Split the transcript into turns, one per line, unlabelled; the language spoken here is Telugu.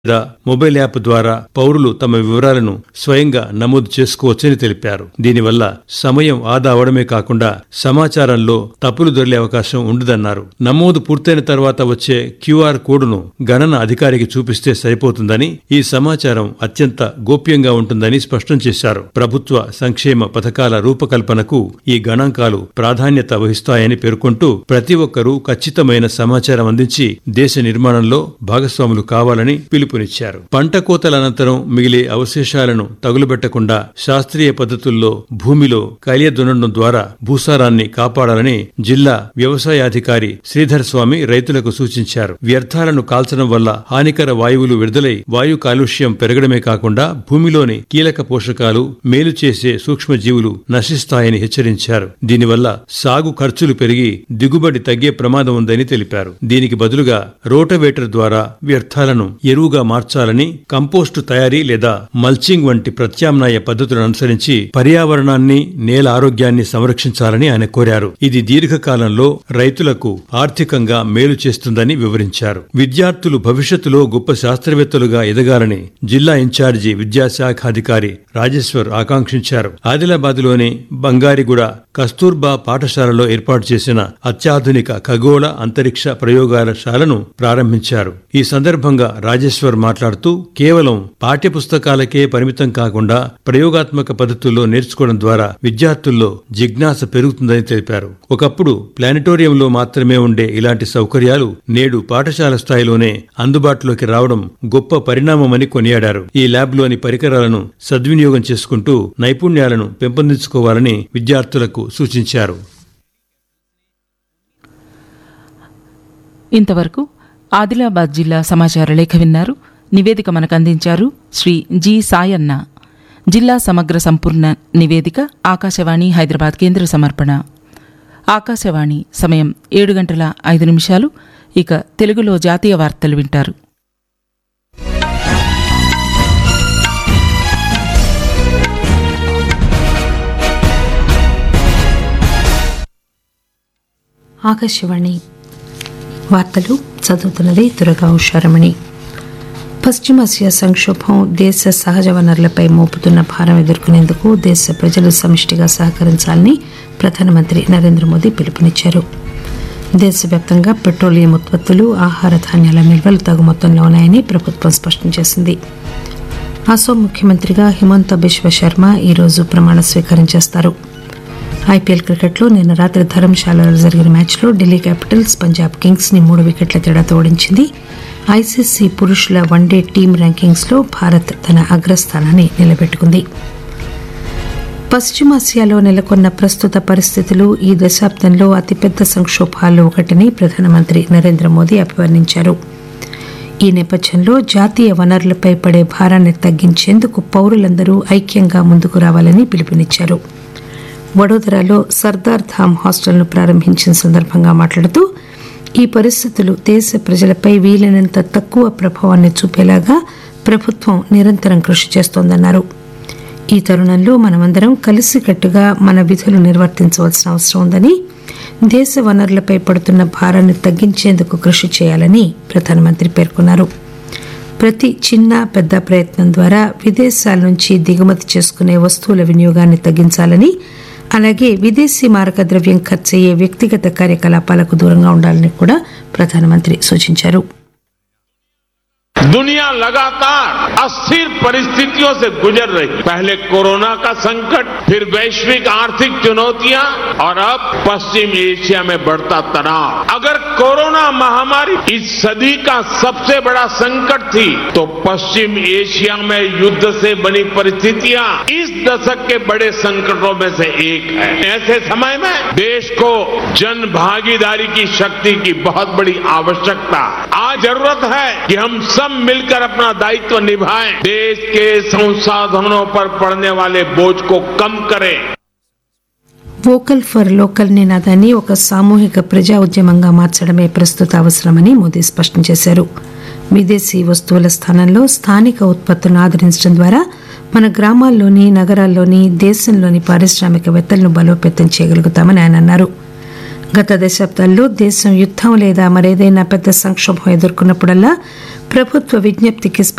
లేదా మొబైల్ యాప్ ద్వారా పౌరులు తమ వివరాలను స్వయంగా నమోదు చేసుకోవచ్చని తెలిపారు దీనివల్ల సమయం ఆదా అవడమే కాకుండా సమాచారంలో తప్పులు దొరికే అవకాశం ఉండదన్నారు నమోదు పూర్తయిన తర్వాత వచ్చే క్యూఆర్ కోడ్ను గణన అధికారికి చూపిస్తే సరిపోతుందని ఈ సమాచారం అత్యంత గోప్యంగా ఉంటుందని స్పష్టం చేశారు ప్రభుత్వ సంక్షేమ పథకాల రూపకల్పనకు ఈ గణాంకాలు ప్రాధాన్యత వహిస్తాయని పేర్కొంటూ ప్రతి ఒక్కరూ ఖచ్చితమైన సమాచారం అందించి దేశ నిర్మాణంలో భాగస్వాములు కావాలని పిలుపునిచ్చారు పంట కోతల అనంతరం మిగిలే అవశేషాలను తగులబెట్టకుండా శాస్త్రీయ పద్ధతుల్లో భూమిలో కలియ దున్నడం ద్వారా భూసారాన్ని కాపాడాలని జిల్లా వ్యవసాయాధికారి శ్రీధర్ స్వామి రైతులకు సూచించారు వ్యర్థాలను కాల్చడం వల్ల హానికర వాయువులు విడుదలై వాయు కాలుష్యం పెరగడమే కాకుండా భూమిలోని కీలక పోషకాలు మేలు చేసే సూక్ష్మజీవులు నశిస్తాయని హెచ్చరించారు దీనివల్ల సాగు ఖర్చులు పెరిగి దిగుబడి తగ్గే ప్రమాదం ఉందని తెలిపారు దీనికి బదులుగా రోటవేటర్ ద్వారా వ్యర్థాలను ఎరువుగా మార్చాలని కంపోస్టు తయారీ లేదా మల్చింగ్ వంటి ప్రత్యామ్నాయ పద్ధతులను అనుసరించి పర్యావరణాన్ని నేల ఆరోగ్యాన్ని సంరక్షించాలని ఆయన కోరారు ఇది దీర్ఘకాలంలో రైతులకు ఆర్థికంగా మేలు చేస్తుందని వివరించారు విద్యార్థులు భవిష్యత్తులో గొప్ప శాస్త్రవేత్తలుగా ఎదగాలని జిల్లా ఇన్ఛార్జి విద్యాశాఖాధికారి రాజేశ్వర్ ఆకాంక్షించారు ఆదిలాబాద్లోని బంగారిగూడ కస్తూర్బా పాఠశాలలో ఏర్పాటు చేసిన అత్యాధునిక ఖగోళ అంతరిక్ష ప్రయోగాలశాలను ప్రారంభించారు ఈ సందర్భంగా రాజేశ్వర్ మాట్లాడుతూ కేవలం పాఠ్యపుస్తకాలకే పరిమితం కాకుండా ప్రయోగాత్మక పద్ధతుల్లో నేర్చుకోవడం ద్వారా విద్యార్థుల్లో జిజ్ఞాస పెరుగుతుందని తెలిపారు ఒకప్పుడు ప్లానిటోరియంలో మాత్రమే ఉండే ఇలాంటి సౌకర్యాలు నేడు పాఠశాల స్థాయిలోనే అందుబాటులోకి రావడం గొప్ప పరిణామమని కొనియాడారు ఈ ల్యాబ్లోని పరికరాలను సద్వినియోగం చేసుకుంటూ నైపుణ్యాలను పెంపొందించుకోవాలని విద్యార్థులకు సూచించారు
ఇంతవరకు ఆదిలాబాద్ జిల్లా సమాచార లేఖ విన్నారు నివేదిక మనకు అందించారు శ్రీ జి సాయన్న జిల్లా సమగ్ర సంపూర్ణ నివేదిక ఆకాశవాణి హైదరాబాద్ కేంద్ర సమర్పణ ఆకాశవాణి సమయం ఏడు గంటల ఐదు నిమిషాలు ఇక తెలుగులో జాతీయ వార్తలు వింటారు
ఆకాశవాణి వార్తలు చదువుతున్నది దురగా ఉషారమణి పశ్చిమాసియా సంక్షోభం దేశ సహజ వనరులపై మోపుతున్న భారం ఎదుర్కొనేందుకు దేశ ప్రజలు సమిష్టిగా సహకరించాలని ప్రధానమంత్రి నరేంద్ర మోదీ పిలుపునిచ్చారు దేశవ్యాప్తంగా పెట్రోలియం ఉత్పత్తులు ఆహార ధాన్యాల నిల్వలు తగు మొత్తంలో ఉన్నాయని ప్రభుత్వం స్పష్టం చేసింది అసోం ముఖ్యమంత్రిగా హిమంత బిశ్వ శర్మ ఈరోజు ప్రమాణ స్వీకారం చేస్తారు ఐపీఎల్ క్రికెట్లో నిన్న రాత్రి ధర్మశాలలో జరిగిన మ్యాచ్లో ఢిల్లీ క్యాపిటల్స్ పంజాబ్ కింగ్స్ ని మూడు వికెట్ల తేడాతో ఓడించింది ఐసీసీ పురుషుల వన్డే టీం ర్యాంకింగ్స్ లో భారత్ తన అగ్రస్థానాన్ని నిలబెట్టుకుంది పశ్చిమాసియాలో నెలకొన్న ప్రస్తుత పరిస్థితులు ఈ దశాబ్దంలో అతిపెద్ద సంక్షోభాల్లో ఒకటిని ప్రధానమంత్రి నరేంద్ర మోదీ అభివర్ణించారు ఈ నేపథ్యంలో జాతీయ వనరులపై పడే భారాన్ని తగ్గించేందుకు పౌరులందరూ ఐక్యంగా ముందుకు రావాలని పిలుపునిచ్చారు వడోదరాలో సర్దార్ ధామ్ హాస్టల్ను ప్రారంభించిన సందర్భంగా మాట్లాడుతూ ఈ పరిస్థితులు దేశ ప్రజలపై వీలైనంత తక్కువ ప్రభావాన్ని చూపేలాగా ప్రభుత్వం నిరంతరం కృషి చేస్తోందన్నారు ఈ తరుణంలో మనమందరం కలిసికట్టుగా మన విధులు నిర్వర్తించవలసిన అవసరం ఉందని దేశ వనరులపై పడుతున్న భారాన్ని తగ్గించేందుకు కృషి చేయాలని ప్రధానమంత్రి పేర్కొన్నారు ప్రతి చిన్న పెద్ద ప్రయత్నం ద్వారా విదేశాల నుంచి దిగుమతి చేసుకునే వస్తువుల వినియోగాన్ని తగ్గించాలని అలాగే విదేశీ మారక ద్రవ్యం ఖర్చయ్యే వ్యక్తిగత కార్యకలాపాలకు దూరంగా ఉండాలని కూడా ప్రధానమంత్రి సూచించారు
दुनिया लगातार अस्थिर परिस्थितियों से गुजर रही पहले कोरोना का संकट फिर वैश्विक आर्थिक चुनौतियां और अब पश्चिम एशिया में बढ़ता तनाव अगर कोरोना महामारी इस सदी का सबसे बड़ा संकट थी तो पश्चिम एशिया में युद्ध से बनी परिस्थितियां इस दशक के बड़े संकटों में से एक है ऐसे समय में देश को जन भागीदारी की शक्ति की बहुत बड़ी आवश्यकता आज जरूरत है कि हम सब मिलकर अपना दायित्व निभाएं देश के संसाधनों पर पड़ने वाले बोझ को कम करें
వోకల్ ఫర్ లోకల్ నినాదాన్ని ఒక సామూహిక ప్రజా ఉద్యమంగా మార్చడమే ప్రస్తుత అవసరమని మోదీ స్పష్టం చేశారు విదేశీ వస్తువుల స్థానంలో స్థానిక ఉత్పత్తులను ఆదరించడం ద్వారా మన గ్రామాల్లోని నగరాల్లోని దేశంలోని పారిశ్రామికవేత్తలను బలోపేతం చేయగలుగుతామని ఆయన అన్నారు గత దశాబ్దాల్లో దేశం యుద్దం లేదా మరేదైనా పెద్ద సంక్షోభం ఎదుర్కొన్నప్పుడల్లా ప్రభుత్వ విజ్ఞప్తికి